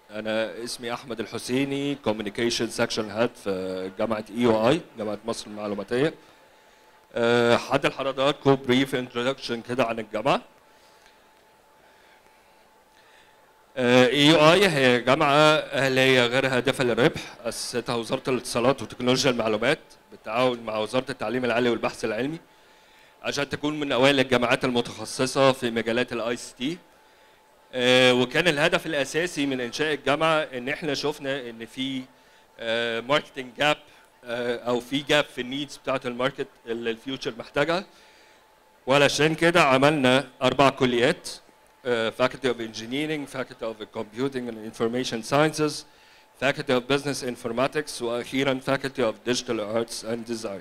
انا اسمي احمد الحسيني كوميونيكيشن سكشن هيد في جامعه اي او اي جامعه مصر المعلوماتيه أه، هدي لحضراتكم بريف انترودكشن كده عن الجامعه اي او اي هي جامعه اهليه غير هادفه للربح اسستها وزاره الاتصالات وتكنولوجيا المعلومات بالتعاون مع وزاره التعليم العالي والبحث العلمي عشان تكون من اوائل الجامعات المتخصصه في مجالات الاي سي تي وكان الهدف الاساسي من انشاء الجامعه ان احنا شفنا ان في ماركتنج جاب او في جاب في النيدز بتاعت الماركت اللي الفيوتشر محتاجها وعلشان كده عملنا اربع كليات Faculty of Engineering, Faculty of Computing and Information Sciences, Faculty of Business Informatics واخيرا Faculty of Digital Arts and Design.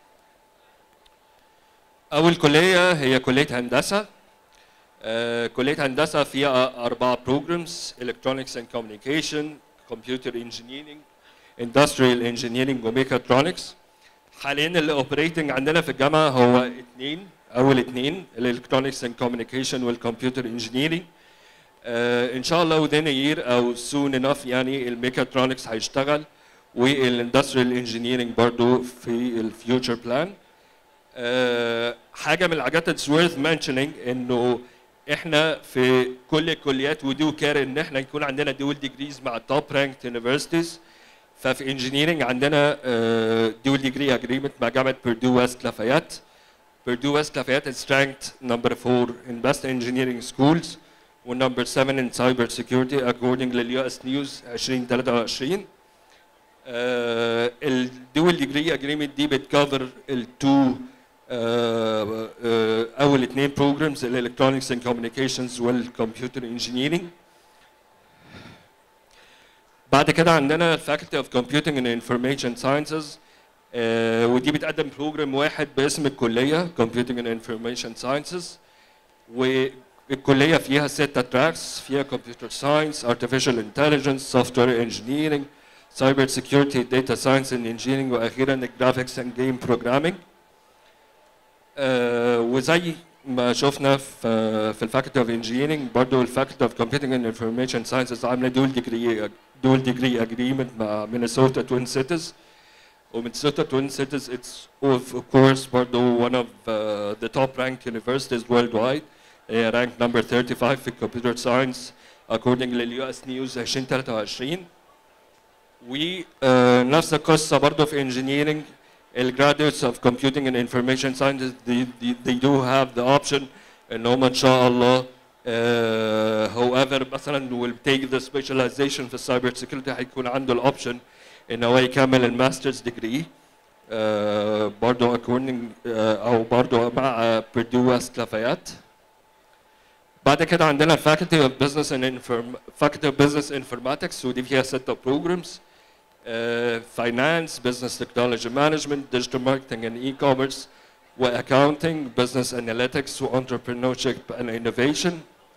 اول كليه هي كليه هندسه آه، كليه هندسه فيها اربع بروجرامز Electronics and Communication, Computer Engineering, Industrial Engineering وميكاترونكس حاليا اللي اوبريتنج عندنا في الجامعه هو اثنين اول اثنين الالكترونكس اند كوميونيكيشن والكمبيوتر انجينيرنج ان شاء الله within a year او soon enough يعني الميكاترونكس هيشتغل والاندستريال انجينيرنج برضو في الفيوتشر بلان حاجه من الحاجات اتس worth mentioning انه احنا في كل الكليات ودو كار ان احنا يكون عندنا دول ديجريز مع التوب رانكد يونيفرسيتيز ففي انجينيرنج عندنا دول ديجري اجريمنت مع جامعه بيردو ويست لافايات بيردو ويست لافايات is ranked number 4 in best engineering schools و number 7 in cyber security according لليو اس نيوز 2023 الدول ديجري اجريمنت دي بتكفر التو اول اثنين بروجرامز الالكترونكس اند كوميونيكيشنز والكمبيوتر انجينيرنج بعد كده عندنا Faculty of Computing and Information Sciences آه ودي بتقدم بروجرام واحد باسم الكلية Computing and Information Sciences والكلية فيها ستة تراكس فيها Computer Science, Artificial Intelligence, Software Engineering, Cyber Security, Data Science and Engineering وأخيرا Graphics and Game Programming آه وزي ما شفنا في في الفاكولتي اوف انجينيرنج برضه الفاكولتي اوف كومبيوتنج اند انفورميشن ساينسز عامله دول ديجري دول ديجري اجريمنت مع مينيسوتا توين سيتيز ومينيسوتا توين سيتيز اتس اوف كورس برضه one of uh, the top ranked universities worldwide هي ranked number 35 في computer science according لليو اس نيوز 2023 ونفس القصه برضه في engineering الجراديوتس of computing and information sciences they, they, they do have the option ان هم ان شاء الله uh, however مثلا will take the specialization في السايبر سيكيورتي هيكون عنده الاوبشن ان هو يكمل الماسترز ديجري uh, برضه according uh, او برضه مع بردو ويست لافايات بعد كده عندنا Faculty of Business and Inform Faculty of Business Informatics ودي فيها ستة programs Uh, finance, business technology management, digital marketing and e-commerce, accounting, business analytics, entrepreneurship and innovation.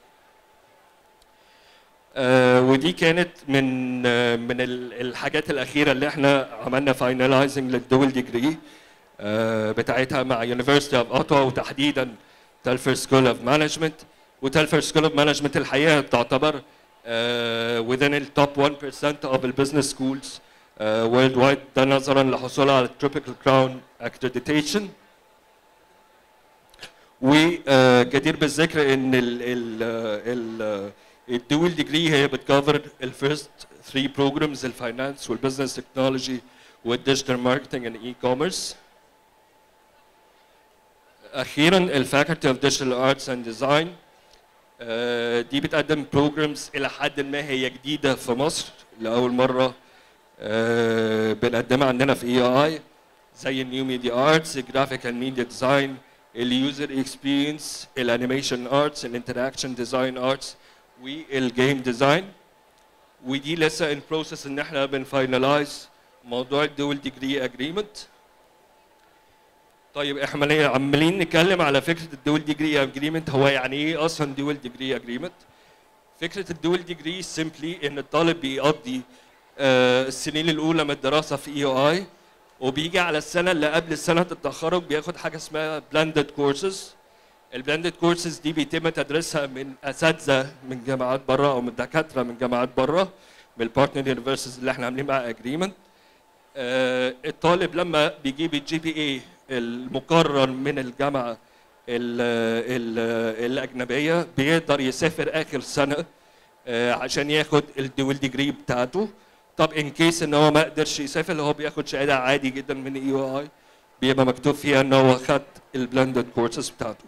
Uh, ودي كانت من uh, من الحاجات الأخيرة اللي احنا عملنا finalizing للدول ديجري uh, بتاعتها مع University of Ottawa وتحديدا تلفر سكول اوف مانجمنت وتلفر سكول اوف مانجمنت الحقيقة تعتبر within the top 1% of the business schools وورلد وايد ده نظرا لحصولها على التروبيكال كراون اكريديتيشن وجدير بالذكر ان ال ال ال الدول ديجري هي بتكفر الفيرست 3 بروجرامز الفاينانس والبزنس تكنولوجي والديجيتال ماركتنج اند اي كوميرس اخيرا الفاكولتي اوف ديجيتال ارتس اند ديزاين دي بتقدم بروجرامز الى حد ما هي جديده في مصر لاول مره أه بنقدمها عندنا في اي اي زي النيو ميديا ارتس الجرافيكال ميديا ديزاين اليوزر اكسبيرينس الانيميشن ارتس الانتراكشن ديزاين ارتس والجيم ديزاين ودي لسه ان بروسيس ان احنا بنفاينلايز موضوع الدول ديجري اجريمنت طيب احنا عمالين نتكلم على فكره الدول ديجري اجريمنت هو يعني ايه اصلا دول ديجري اجريمنت فكره الدول ديجري سيمبلي ان الطالب بيقضي السنين الاولى من الدراسه في اي او اي وبيجي على السنه اللي قبل سنه التخرج بياخد حاجه اسمها بلندد كورسز البلندد كورسز دي بيتم تدريسها من اساتذه من جامعات بره او من دكاتره من جامعات بره من البارتنر يونيفرسيتيز اللي احنا عاملين معاها اجريمنت الطالب لما بيجيب الجي بي اي المقرر من الجامعه ال ال الاجنبيه بيقدر يسافر اخر سنه آه، عشان ياخد الدول ديجري بتاعته طب ان كيس ان هو ما قدرش يسافر هو بياخد شهاده عادي جدا من اي او اي بيبقى مكتوب فيها ان هو خد البلندد كورسز بتاعته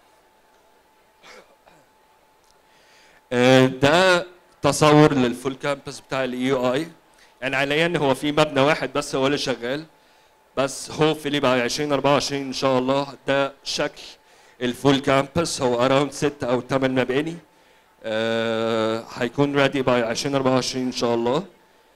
آه، ده تصور للفول كامبس بتاع الاي او اي يعني حاليا هو في مبنى واحد بس هو اللي شغال بس هوفلي بعد 2024 ان شاء الله ده شكل الفول كامبس هو اراوند ست او ثمان مباني آه، هيكون ريدي باي 2024 ان شاء الله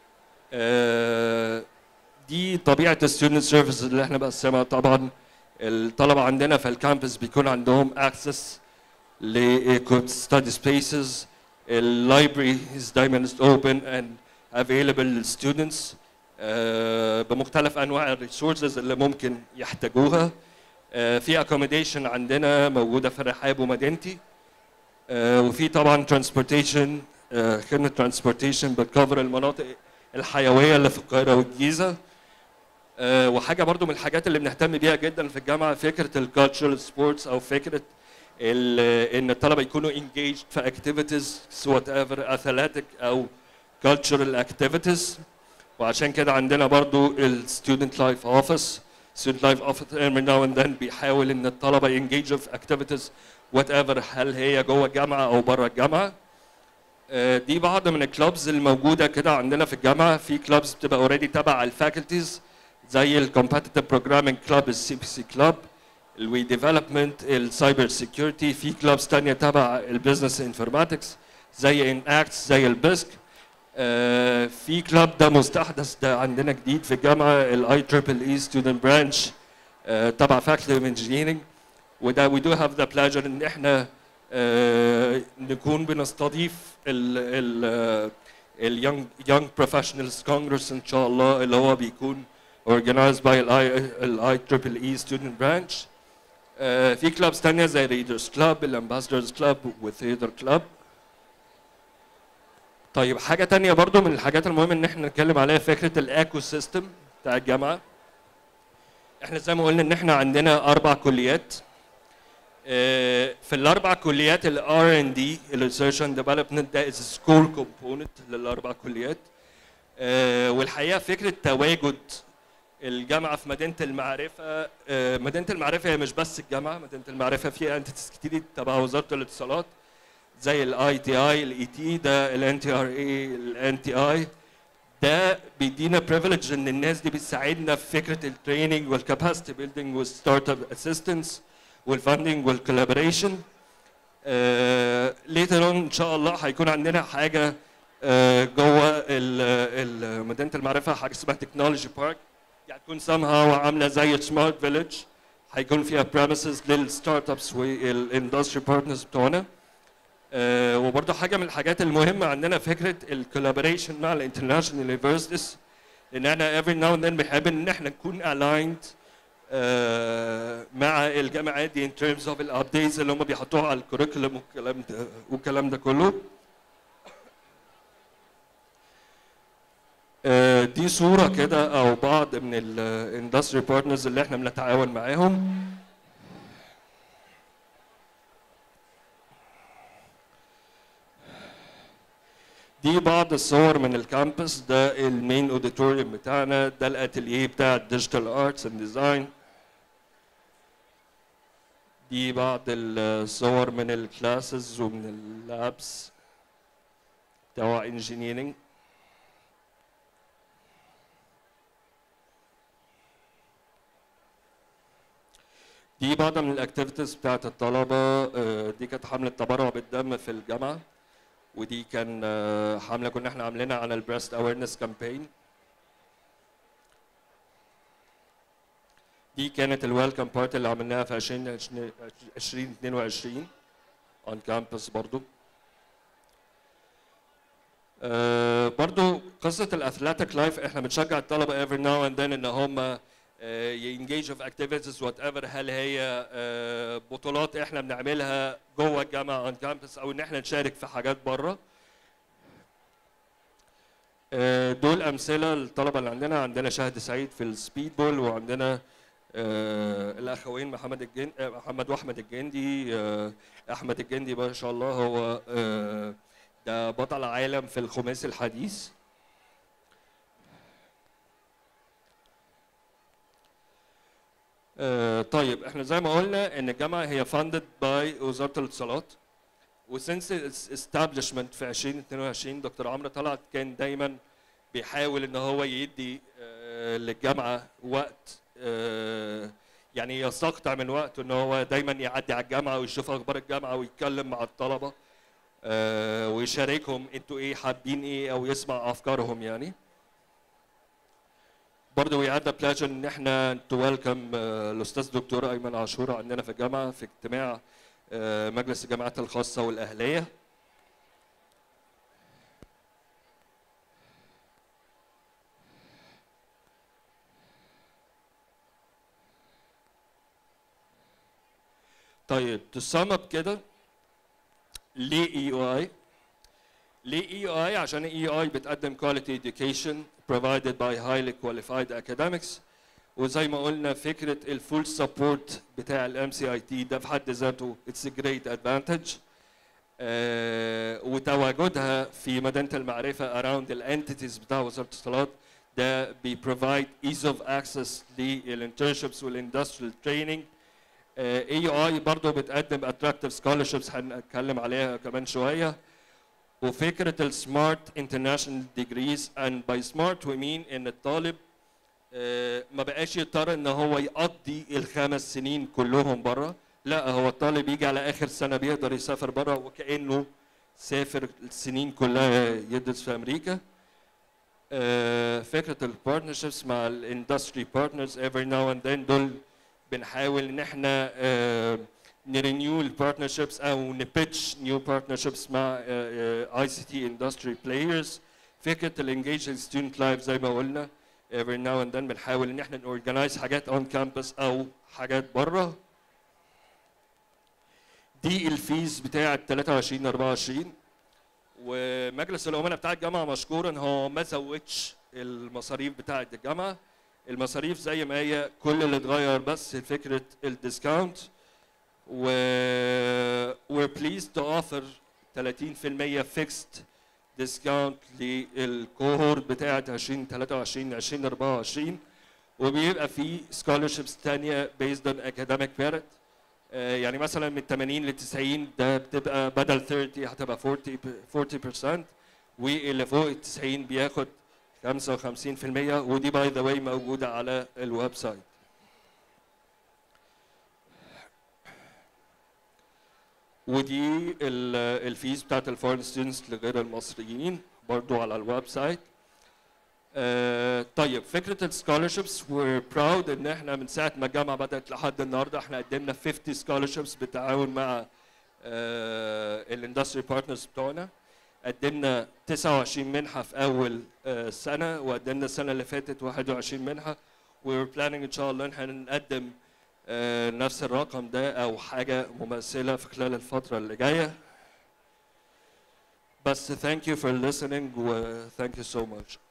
آه، دي طبيعه الستودنت سيرفيس اللي احنا بقسمها طبعا الطلبه عندنا في الكامبس بيكون عندهم اكسس ل study spaces اللايبرري is دايما open and available للستودنتس بمختلف انواع الريسورسز اللي ممكن يحتاجوها آه، في accommodation عندنا موجوده في الرحاب ومدينتي آه، وفي طبعا ترانسبورتيشن خدمه ترانسبورتيشن بتكفر المناطق الحيويه اللي في القاهره والجيزه آه، وحاجه برضو من الحاجات اللي بنهتم بيها جدا في الجامعه فكره الكالتشرال سبورتس او فكره ال- ان الطلبه يكونوا engaged في activities whatever athletic او cultural activities وعشان كده عندنا برضو ال student life office student life office every now and then بيحاول ان الطلبه engage في activities whatever هل هي جوه الجامعه او بره الجامعه آه، دي بعض من الكلوبز الموجوده كده عندنا في الجامعه في كلوبز بتبقى اوريدي تبع الفاكولتيز زي الكومبتيتيف بروجرامينج كلوب السي بي سي كلوب الوي ديفلوبمنت السايبر سيكيورتي في كلوبز تانية تبع البيزنس انفورماتكس زي ان اكتس زي البسك آه، في كلوب ده مستحدث ده عندنا جديد في الجامعه الاي تريبل اي ستودنت برانش تبع فاكولتي اوف انجينيرنج وده وي دو هاف ذا بلاجر ان احنا آه، نكون بنستضيف ال ال اليونج يونج بروفيشنالز كونجرس ان شاء الله اللي هو بيكون organized by الاي الاي تريبل اي ستودنت برانش في كلابس تانية زي ريدرز كلاب الامباسدرز كلاب وثيتر كلاب طيب حاجة تانية برضو من الحاجات المهمة ان احنا نتكلم عليها فكرة الايكو سيستم بتاع الجامعة احنا زي ما قلنا ان احنا عندنا اربع كليات آه، في الاربع كليات الار ان دي الريسيرش اند ديفلوبمنت ده از سكول كومبوننت للاربع كليات آه، والحقيقه فكره تواجد الجامعه في مدينه المعرفه آه، مدينه المعرفه هي مش بس الجامعه مدينه المعرفه فيها انتيتيز كتير تبع وزاره الاتصالات زي الاي تي اي الاي تي ده الان تي ار اي الان تي اي ده بيدينا بريفليج ان الناس دي بتساعدنا في فكره التريننج والكاباسيتي بيلدينج والستارت اب اسيستنس والفاندنج والكولابوريشن ليتر اون ان شاء الله هيكون عندنا حاجه آه، جوه ال- ال- مدينه المعرفه حاجه اسمها تكنولوجي بارك يعني تكون somehow عامله زي سمارت فيلج هيكون فيها بريمسز للستارت ابس والاندستري بارتنرز بتوعنا آه، وبرضه حاجه من الحاجات المهمه عندنا فكره الكولابوريشن مع الانترناشونال يونيفرسيتيز لان احنا every now and then بنحب ان احنا نكون aligned آه، مع الجامعات دي in terms of الابديتس اللي هم بيحطوها على الكوريكولم والكلام ده والكلام ده كله آه، دي صورة كده أو بعض من الاندستري بارتنرز اللي احنا بنتعاون معاهم دي بعض الصور من الكامبس ده المين اوديتوريوم بتاعنا ده الاتelier بتاع الديجيتال ارتس اند ديزاين دي بعض الصور من الكلاسز ومن اللابس بتوع انجينيرنج دي بعض من الاكتيفيتيز بتاعت الطلبه آه، دي كانت حمله تبرع بالدم في الجامعه ودي كان آه، حمله كنا احنا عاملينها على البريست اويرنس كامبين دي كانت الويلكم بارتي اللي عملناها في 2022 اون كامبس برضو آه، برضو قصة الاثليتيك لايف احنا بنشجع الطلبة every now and then ان هم ينجيجوا في اكتيفيتيز وات ايفر هل هي آه، بطولات احنا بنعملها جوه الجامعة اون كامبس او ان احنا نشارك في حاجات بره آه، دول امثله الطلبه اللي عندنا عندنا شهد سعيد في السبيد بول وعندنا آه، الاخوين محمد الجن آه، محمد واحمد الجندي آه، احمد الجندي ما شاء الله هو آه، ده بطل عالم في الخماسي الحديث آه، طيب احنا زي ما قلنا ان الجامعه هي funded by وزاره الاتصالات وسنس establishment في 2022 دكتور عمرو طلعت كان دايما بيحاول ان هو يدي آه، للجامعه وقت آه، يعني يستقطع من وقته ان هو دايما يعدي على الجامعه ويشوف اخبار الجامعه ويتكلم مع الطلبه آه، ويشاركهم انتوا ايه حابين ايه او يسمع افكارهم يعني برضه we had the pleasure ان احنا to welcome آه، الاستاذ دكتور ايمن عاشور عندنا في الجامعه في اجتماع آه، مجلس الجامعات الخاصه والاهليه طيب to sum up كده ليه اي اي ليه اي اي عشان اي اي بتقدم quality education provided by highly qualified academics وزي ما قلنا فكره الفول سبورت بتاع الام سي اي تي ده في حد ذاته اتس جريت ادفانتج وتواجدها في مدينه المعرفه around الانتيتيز بتاع وزاره الاتصالات ده بيبروفايد ايز اوف اكسس للانترنشيبس والاندستريال تريننج اي اي برضه بتقدم اتراكتيف سكولرشيبس هنتكلم عليها كمان شويه وفكره السمارت انترناشونال ديجريز اند باي سمارت وي مين ان الطالب آه، ما بقاش يضطر ان هو يقضي الخمس سنين كلهم بره لا هو الطالب يجي على اخر سنه بيقدر يسافر بره وكانه سافر السنين كلها يدرس في امريكا آه، فكره البارتنرشيبس مع الاندستري بارتنرز every now and then دول بنحاول ان احنا نرينيو البارتنرشيبس او نبيتش نيو بارتنرشيبس مع اي سي تي اندستري بلايرز فكره الانجيج ستودنت لايف زي ما قلنا every now and then بنحاول ان احنا نورجنايز حاجات اون كامبس او حاجات بره دي الفيز بتاعه 23 24 ومجلس الامناء بتاع الجامعه مشكورا هو ما زودش المصاريف بتاعه الجامعه المصاريف زي ما هي كل اللي اتغير بس فكره الديسكاونت و we're pleased to offer 30% fixed discount للكوهورت بتاعه 2023 2024 وبيبقى في scholarships تانية based on academic merit آه، يعني مثلا من 80 ل 90 ده بتبقى بدل 30 هتبقى 40 40% واللي فوق ال 90 بياخد 55% ودي باي ذا واي موجوده على الويب سايت ودي ال- الفيز بتاعت الفورن ستودنتس لغير المصريين برضو على الويب سايت آه، طيب فكره السكولرشيبس we're proud ان احنا من ساعه ما الجامعه بدات لحد النهارده احنا قدمنا 50 سكولرشيبس بالتعاون مع الاندستري بارتنرز بتوعنا قدمنا 29 منحه في اول آه، سنه وقدمنا السنه اللي فاتت 21 منحه we're planning ان شاء الله ان احنا نقدم آه، نفس الرقم ده او حاجه مماثله في خلال الفتره اللي جايه بس thank you for listening و thank you so much